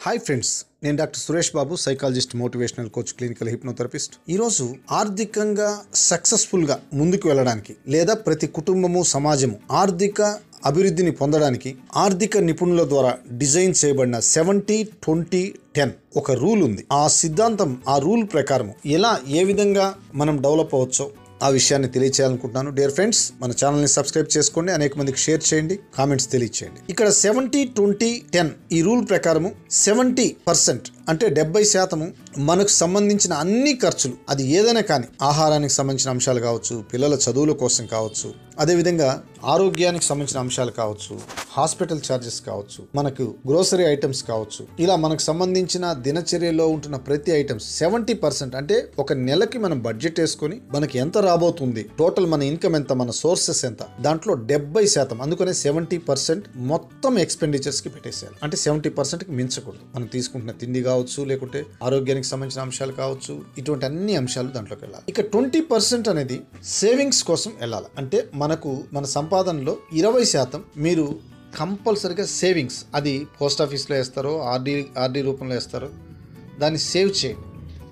hi friends నేను doctor Suresh Babu psychologist motivational coach clinical hypnotherapist ఈరోజు ఆర్థికంగా సక్సెస్ఫుల్గా ముందుకు వెళ్ళడానికి లేదా ప్రతి కుటుంబము సమాజము ఆర్థిక అభివృద్ధిని పొందడానికి ఆర్థిక నిపుణుల ద్వారా డిజైన్ చేయబడిన సెవెంటీ ట్వంటీ టెన్ ఒక రూల్ ఉంది ఆ సిద్ధాంతం ఆ రూల్ ప్రకారం ఎలా ఏ విధంగా మనం డెవలప్ అవ్వచ్చో ఆ విషయాన్ని తెలియచేయాలనుకుంటున్నాను డియర్ ఫ్రెండ్స్ మన ఛానల్ని సబ్స్క్రైబ్ చేసుకోండి అనేక మందికి షేర్ చేయండి కామెంట్స్ తెలియచేయండి ఇక్కడ సెవెంటీ ట్వంటీ టెన్ ఈ రూల్ ప్రకారము సెవెంటీ పర్సెంట్ అంటే డెబ్బై శాతము మనకు సంబంధించిన అన్ని ఖర్చులు అది ఏదైనా కానీ ఆహారానికి సంబంధించిన అంశాలు కావచ్చు పిల్లల చదువుల కోసం కావచ్చు అదేవిధంగా ఆరోగ్యానికి సంబంధించిన అంశాలు కావచ్చు హాస్పిటల్ ఛార్జెస్ కావచ్చు మనకు గ్రోసరీ ఐటమ్స్ కావచ్చు ఇలా మనకు సంబంధించిన దినచర్యలో ఉంటున్న ప్రతి ఐటమ్స్ సెవెంటీ పర్సెంట్ అంటే ఒక నెలకి మనం బడ్జెట్ వేసుకొని మనకి ఎంత రాబోతుంది టోటల్ మన ఇన్కమ్ ఎంత మన సోర్సెస్ ఎంత దాంట్లో డెబ్బై శాతం అందుకనే సెవెంటీ పర్సెంట్ మొత్తం ఎక్స్పెండిచర్స్ కి పెట్టేసేయాలి అంటే సెవెంటీ పర్సెంట్ కి మించకూడదు మనం తీసుకుంటున్న తిండి కావచ్చు లేకుంటే ఆరోగ్యానికి సంబంధించిన అంశాలు కావచ్చు ఇటువంటి అన్ని అంశాలు దాంట్లోకి వెళ్ళాలి ఇక ట్వంటీ పర్సెంట్ అనేది సేవింగ్స్ కోసం వెళ్ళాలి అంటే మనకు మన సంపాదనలో ఇరవై శాతం మీరు కంపల్సరిగా సేవింగ్స్ అది పోస్ట్ ఆఫీస్లో వేస్తారో ఆర్డీ ఆర్డీ రూపంలో వేస్తారో దాన్ని సేవ్ చేయండి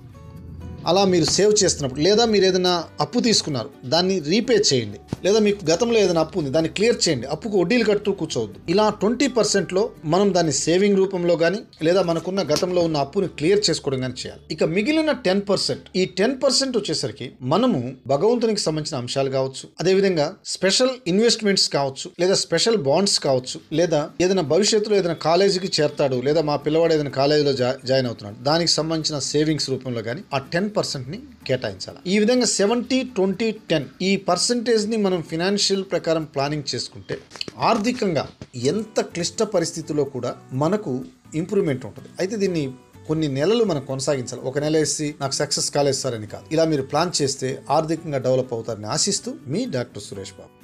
అలా మీరు సేవ్ చేస్తున్నప్పుడు లేదా మీరు ఏదైనా అప్పు తీసుకున్నారు దాన్ని రీపే చేయండి లేదా మీకు గతంలో ఏదైనా అప్పు ఉంది దాన్ని క్లియర్ చేయండి అప్పుకు వడ్డీలు కడుతూ కూర్చోవద్దు ఇలా ట్వంటీ పర్సెంట్లో మనం దాన్ని సేవింగ్ రూపంలో కానీ లేదా మనకున్న గతంలో ఉన్న అప్పుని క్లియర్ చేసుకోవడం కానీ చేయాలి ఇక మిగిలిన టెన్ పర్సెంట్ ఈ టెన్ పర్సెంట్ వచ్చేసరికి మనము భగవంతునికి సంబంధించిన అంశాలు కావచ్చు అదేవిధంగా స్పెషల్ ఇన్వెస్ట్మెంట్స్ కావచ్చు లేదా స్పెషల్ బాండ్స్ కావచ్చు లేదా ఏదైనా భవిష్యత్తులో ఏదైనా కాలేజీకి చేరతాడు లేదా మా పిల్లవాడు ఏదైనా కాలేజీలో జా జాయిన్ అవుతున్నాడు దానికి సంబంధించిన సేవింగ్స్ రూపంలో కానీ ఆ టెన్ పర్సెంట్ని కేటాయించాలి ఈ విధంగా సెవెంటీ ట్వంటీ టెన్ ఈ పర్సంటేజ్ని మనం ఫినాన్షియల్ ప్రకారం ప్లానింగ్ చేసుకుంటే ఆర్థికంగా ఎంత క్లిష్ట పరిస్థితిలో కూడా మనకు ఇంప్రూవ్మెంట్ ఉంటుంది అయితే దీన్ని కొన్ని నెలలు మనం కొనసాగించాలి ఒక నెల వేసి నాకు సక్సెస్ కాలేదు సార్ అని కాదు ఇలా మీరు ప్లాన్ చేస్తే ఆర్థికంగా డెవలప్ అవుతారని ఆశిస్తూ మీ డాక్టర్ సురేష్ బాబు